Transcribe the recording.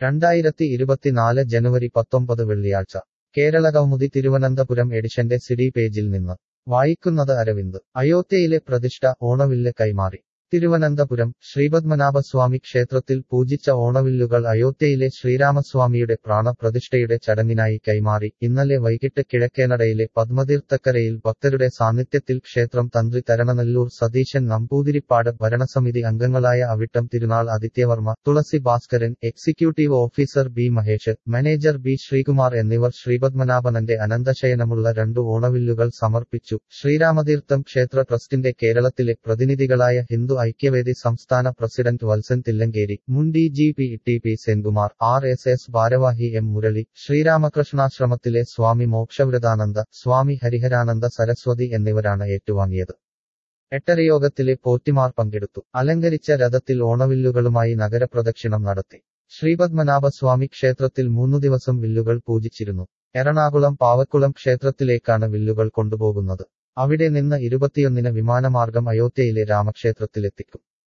രണ്ടായിരത്തി ഇരുപത്തിനാല് ജനുവരി പത്തൊമ്പത് വെള്ളിയാഴ്ച കേരള കൗമുദി തിരുവനന്തപുരം എഡിഷന്റെ സിഡി പേജിൽ നിന്ന് വായിക്കുന്നത് അരവിന്ദ് അയോധ്യയിലെ പ്രതിഷ്ഠ ഓണവില്ല് കൈമാറി തിരുവനന്തപുരം ശ്രീപത്മനാഭസ്വാമി ക്ഷേത്രത്തിൽ പൂജിച്ച ഓണവില്ലുകൾ അയോധ്യയിലെ ശ്രീരാമസ്വാമിയുടെ പ്രാണപ്രതിഷ്ഠയുടെ ചടങ്ങിനായി കൈമാറി ഇന്നലെ വൈകിട്ട് കിഴക്കേനടയിലെ പത്മതീർത്ഥക്കരയിൽ ഭക്തരുടെ സാന്നിധ്യത്തിൽ ക്ഷേത്രം തന്ത്രി തരണനെല്ലൂർ സതീശൻ നമ്പൂതിരിപ്പാട് ഭരണസമിതി അംഗങ്ങളായ Avittam Thirunal Adityavarma Thulasi Bhaskaran executive officer B Mahesh manager B Sreekumar എന്നിവർ ശ്രീപത്മനാഭനന്റെ അനന്തശയനമുള്ള രണ്ടു ഓണവില്ലുകൾ സമർപ്പിച്ചു ശ്രീരാമതീർത്ഥം ക്ഷേത്ര ട്രസ്റ്റിന്റെ കേരളത്തിലെ പ്രതിനിധികളായ ഹിന്ദു ഐക്യവേദി സംസ്ഥാന പ്രസിഡന്റ് വത്സൻ തില്ലങ്കേരി മുൻ D G P T P Senkumar R S S ഭാരവാഹി എം മുരളി ശ്രീരാമകൃഷ്ണാശ്രമത്തിലെ സ്വാമി മോക്ഷവ്രതാനന്ദ സ്വാമി ഹരിഹരാനന്ദ സരസ്വതി എന്നിവരാണ് ഏറ്റുവാങ്ങിയത് എട്ടരയോഗത്തിലെ പോറ്റിമാർ പങ്കെടുത്തു അലങ്കരിച്ച രഥത്തിൽ ഓണവില്ലുകളുമായി നഗരപ്രദക്ഷിണം നടത്തി ശ്രീപത്മനാഭസ്വാമി ക്ഷേത്രത്തിൽ മൂന്നു ദിവസം വില്ലുകൾ പൂജിച്ചിരുന്നു എറണാകുളം പാവക്കുളം ക്ഷേത്രത്തിലേക്കാണ് വില്ലുകൾ കൊണ്ടുപോകുന്നത് അവിടെ നിന്ന് ഇരുപത്തിയൊന്നിന് വിമാനമാർഗം അയോധ്യയിലെ രാമക്ഷേത്രത്തിലെത്തിക്കും